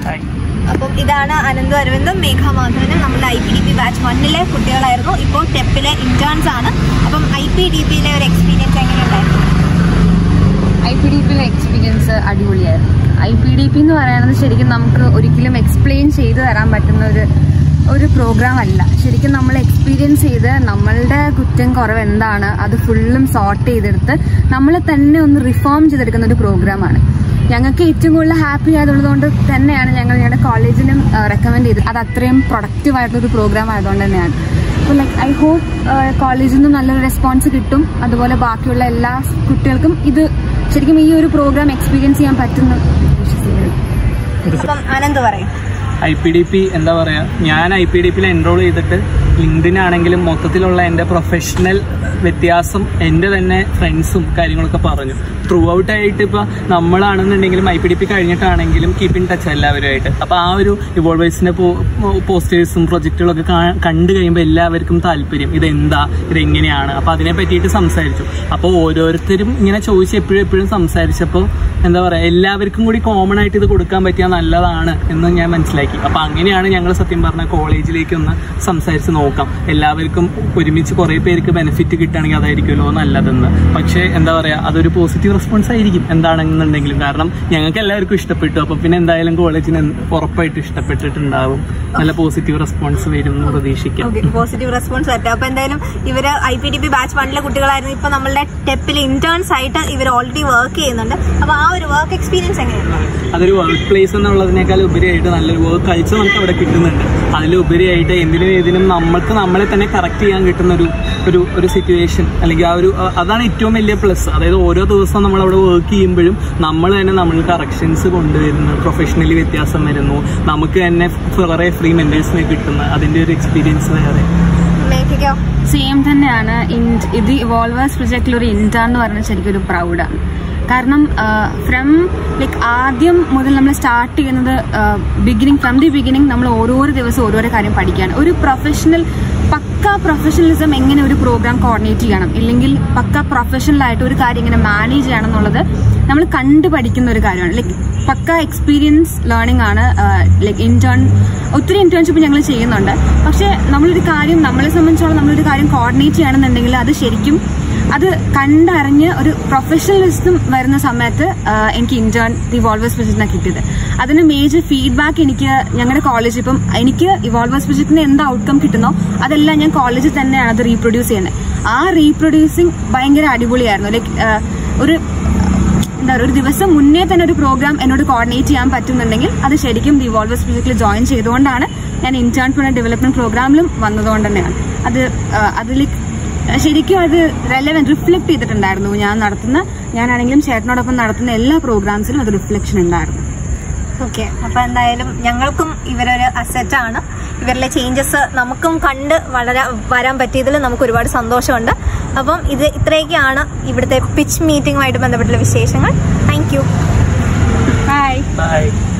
hi അപ്പം ഇതാണ് അനന്തു അരവിന്ദും മേഘ മാധവനും നമ്മുടെ I P D P batch വണ്ണിലെ കുട്ടികളായിരുന്നു ഇപ്പോൾ ടെപ്പിലെ ഇന്റേൺസ് ആണ് അപ്പം ഐ പി ഡി പിയിലെ ഒരു എക്സ്പീരിയൻസ് എങ്ങനെയുണ്ടായിരുന്നു ഐ പി ഡി പിയിലെ എക്സ്പീരിയൻസ് അടിപൊളിയായിരുന്നു ഐ പി ഡി പി എന്ന് പറയുന്നത് ശരിക്കും നമുക്ക് ഒരിക്കലും എക്സ്പ്ലെയിൻ ചെയ്തു തരാൻ പറ്റുന്ന ഒരു ഒരു പ്രോഗ്രാം അല്ല ശരിക്കും നമ്മൾ എക്സ്പീരിയൻസ് ചെയ്ത് നമ്മളുടെ കുറ്റം കുറവ് എന്താണ് അത് ഫുള്ളും സോർട്ട് ചെയ്തെടുത്ത് നമ്മൾ തന്നെ ഒന്ന് റിഫോം ചെയ്തെടുക്കുന്ന ഒരു പ്രോഗ്രാമാണ് ഞങ്ങൾക്ക് ഏറ്റവും കൂടുതൽ ഹാപ്പി ആയതുള്ളതുകൊണ്ട് തന്നെയാണ് ഞങ്ങൾ ഞങ്ങളുടെ കോളേജിനും റെക്കമെൻഡ് ചെയ്തത് അത് അത്രയും പ്രൊഡക്റ്റീവ് ആയിട്ടുള്ളൊരു പ്രോഗ്രാം ആയതുകൊണ്ട് തന്നെയാണ് അപ്പോൾ ലൈക്ക് ഐ ഹോപ്പ് കോളേജിൽ നിന്നും നല്ലൊരു റെസ്പോൺസ് കിട്ടും അതുപോലെ ബാക്കിയുള്ള എല്ലാ കുട്ടികൾക്കും ഇത് ശരിക്കും ഈ ഒരു പ്രോഗ്രാം എക്സ്പീരിയൻസ് ചെയ്യാൻ പറ്റുന്നു വിശ്വസിക്കുന്നു അപ്പം അനന്ത് പറയും ഐ പി ഡി പി എന്താ പറയാ ഞാൻ ഐ പി ഡി പിയിൽ എൻറോൾ ചെയ്തിട്ട് ലിങ്ക്ഡിനാണെങ്കിലും മൊത്തത്തിലുള്ള എൻ്റെ പ്രൊഫഷണൽ വ്യത്യാസം എൻ്റെ തന്നെ ഫ്രണ്ട്സും കാര്യങ്ങളൊക്കെ പറഞ്ഞു ത്രൂ ഔട്ട് ആയിട്ട് ഇപ്പോൾ നമ്മളാണെന്നുണ്ടെങ്കിലും ഐ പി ഡി പി കഴിഞ്ഞിട്ടാണെങ്കിലും കീപ്പ് ഇൻ ടച്ച് എല്ലാവരുമായിട്ട് അപ്പോൾ ആ ഒരു ഇവോൾവേഴ്സിൻ്റെ പോസ്റ്റേഴ്സും പ്രൊജക്റ്റുകളൊക്കെ കണ്ടു കഴിയുമ്പോൾ എല്ലാവർക്കും താല്പര്യം ഇതെന്താ ഇതെങ്ങനെയാണ് അപ്പോൾ അതിനെ പറ്റിയിട്ട് സംസാരിച്ചു അപ്പോൾ ഓരോരുത്തരും ഇങ്ങനെ ചോദിച്ച് എപ്പോഴും എപ്പോഴും സംസാരിച്ചപ്പോൾ എന്താ പറയുക എല്ലാവർക്കും കൂടി കോമൺ ആയിട്ട് ഇത് കൊടുക്കാൻ പറ്റിയാൽ നല്ലതാണ് എന്ന് ഞാൻ മനസ്സിലാക്കി അപ്പോൾ അങ്ങനെയാണ് ഞങ്ങൾ സത്യം പറഞ്ഞ കോളേജിലേക്ക് ഒന്ന് സംസാരിച്ച് നോക്കാം എല്ലാവർക്കും ഒരുമിച്ച് കുറേ പേർക്ക് ബെനിഫിറ്റ് കിട്ടുകയാണെങ്കിൽ അതായിരിക്കുമല്ലോ നല്ലതെന്ന് പക്ഷേ എന്താ പറയുക അതൊരു പോസിറ്റീവ് റെസ്പോൺസ് ആയിരിക്കും എന്താണെന്നുണ്ടെങ്കിലും കാരണം ഞങ്ങൾക്ക് എല്ലാവർക്കും ഇഷ്ടപ്പെട്ടു അപ്പോൾ പിന്നെ എന്തായാലും കോളേജിന് ഉറപ്പായിട്ട് ഇഷ്ടപ്പെട്ടിട്ടുണ്ടാവും നല്ല പോസിറ്റീവ് റെസ്പോൺസ് വരും എന്ന് പ്രതീക്ഷിക്കാം ഓക്കെ പോസിറ്റീവ് റെസ്പോൺസ് പറ്റും അപ്പൊ എന്തായാലും ഇവര് I P D P batch വണ്ണിലെ കുട്ടികളായിരുന്നു ഇപ്പൊ നമ്മളുടെ ടെപ്പിൽ ഇന്റേൺസ് ആയിട്ട് ഇവർ ഓൾറെഡി വർക്ക് ചെയ്യുന്നുണ്ട് അപ്പൊ ആ ഒരു വർക്ക് എക്സ്പീരിയൻസ് എങ്ങനെയാണ് അതൊരു വർക്ക് പ്ലേസ് എന്നുള്ളതിനേക്കാൾ ഉപരിയായിട്ട് നല്ലൊരു വർക്ക് കൾച്ചർ നമുക്ക് അവിടെ കിട്ടുന്നുണ്ട് അതിലുപരിയായിട്ട് എന്തിനും ഏതിനും നമ്മൾക്ക് നമ്മളെ തന്നെ കറക്റ്റ് ചെയ്യാൻ കിട്ടുന്ന ഒരു ഒരു ഒരു സിറ്റുവേഷൻ അല്ലെങ്കിൽ ആ ഒരു അ- അതാണ് ഏറ്റവും വലിയ പ്ലസ് അതായത് ഓരോ ദിവസം നമ്മൾ അവിടെ വർക്ക് ചെയ്യുമ്പോഴും നമ്മൾ തന്നെ നമ്മൾ കറക്ഷൻസ് കൊണ്ടുവരുന്നു പ്രൊഫഷണലി വ്യത്യാസം വരുന്നു നമുക്ക് തന്നെ കുറേ ഫ്രീ മെന്റേഴ്സിനെ കിട്ടുന്ന അതിന്റെ ഒരു എക്സ്പീരിയൻസ് വേറെ മേഘയ്ക്കോ സെയിം തന്നെയാണ് ഇൻ- ഇത് ഇവോൾവേഴ്സ് പ്രൊജക്റ്റിൽ ഒരു ഇന്റേൺ എന്ന് പറയുന്നത് ശരിക്കും ഒരു പ്രൗഡാണ് കാരണം ഫ്രം ലൈക്ക് ആദ്യം മുതൽ നമ്മൾ സ്റ്റാർട്ട് ചെയ്യുന്നത് ബിഗിനിങ് ഫ്രം ദി ബിഗിനിങ് നമ്മൾ ഓരോരോ ദിവസം ഓരോരോ കാര്യം പഠിക്കുകയാണ് ഒരു പ്രൊഫഷണൽ പക്ക പ്രൊഫഷണലിസം എങ്ങനെ ഒരു പ്രോഗ്രാം കോർഡിനേറ്റ് ചെയ്യണം ഇല്ലെങ്കിൽ പക്ക പ്രൊഫഷണൽ ആയിട്ട് ഒരു കാര്യം എങ്ങനെ മാനേജ് ചെയ്യണം എന്നുള്ളത് നമ്മൾ കണ്ടു പഠിക്കുന്ന ഒരു കാര്യമാണ് ലൈക്ക് പക്ക എക്സ്പീരിയൻസ് ലേണിംഗ് ആണ് ലൈക്ക് ഇന്റേൺ ഒത്തിരി ഇന്റേൺഷിപ്പ് ഞങ്ങൾ ചെയ്യുന്നുണ്ട് പക്ഷേ നമ്മളൊരു കാര്യം നമ്മളെ സംബന്ധിച്ചോളം നമ്മളൊരു കാര്യം കോർഡിനേറ്റ് ചെയ്യണമെന്നുണ്ടെങ്കിൽ അത് ശരിക്കും അത് കണ്ടറിഞ്ഞ് ഒരു പ്രൊഫഷണലിസം വരുന്ന സമയത്ത് ആ, എനിക്ക് ഇന്റേൺ ഇവോൾവേഴ്സ് പ്രൊജക്റ്റിനാണ് കിട്ടിയത് അതിന് മേജർ ഫീഡ്ബാക്ക് എനിക്ക് ഞങ്ങളുടെ കോളേജ് ഇപ്പം എനിക്ക് ഇവോൾവേഴ്സ് പ്രൊജക്റ്റിന് എന്ത് ഔട്ട്കം കിട്ടുന്നോ അതെല്ലാം ഞാൻ കോളേജിൽ തന്നെയാണ് അത് റീപ്രൊഡ്യൂസ് ചെയ്യുന്നത് ആ റീപ്രൊഡ്യൂസിങ് ഭയങ്കര അടിപൊളിയായിരുന്നു ലൈക്ക് ഒരു എന്താ പറയുക ഒരു ദിവസം മുന്നേ തന്നെ ഒരു പ്രോഗ്രാം എന്നോട് കോർഡിനേറ്റ് ചെയ്യാൻ പറ്റുന്നുണ്ടെങ്കിൽ അത് ശരിക്കും ദി വോൾവേഴ്സ് പ്രൊജക്റ്റിൽ ജോയിൻ ചെയ്തുകൊണ്ടാണ് ഞാൻ ഇന്റേൺ ഡെവലപ്മെന്റ് പ്രോഗ്രാമിലും വന്നതുകൊണ്ട് തന്നെയാണ് അത് ആ, അതിൽ ശരിക്കും അത് റെലവെന്റ് റിഫ്ലക്ട് ചെയ്തിട്ടുണ്ടായിരുന്നു ഞാൻ നടത്തുന്ന ഞാനാണെങ്കിലും ചേട്ടനോടൊപ്പം നടത്തുന്ന എല്ലാ പ്രോഗ്രാംസിലും അത് റിഫ്ലക്ഷൻ ഉണ്ടായിരുന്നു ഓക്കെ അപ്പൊ എന്തായാലും ഞങ്ങൾക്കും ഇവരൊരു അസറ്റ് ആണ് ഇവരിലെ ചേഞ്ചസ് നമുക്കും കണ്ട് വളരെ വരാൻ പറ്റിയതിൽ നമുക്ക് ഒരുപാട് സന്തോഷമുണ്ട് അപ്പം ഇത് ഇത്രയൊക്കെയാണ് ഇവിടുത്തെ പിച്ച് മീറ്റിംഗുമായിട്ട് ബന്ധപ്പെട്ടുള്ള വിശേഷങ്ങൾ താങ്ക് യു ബൈ ബൈ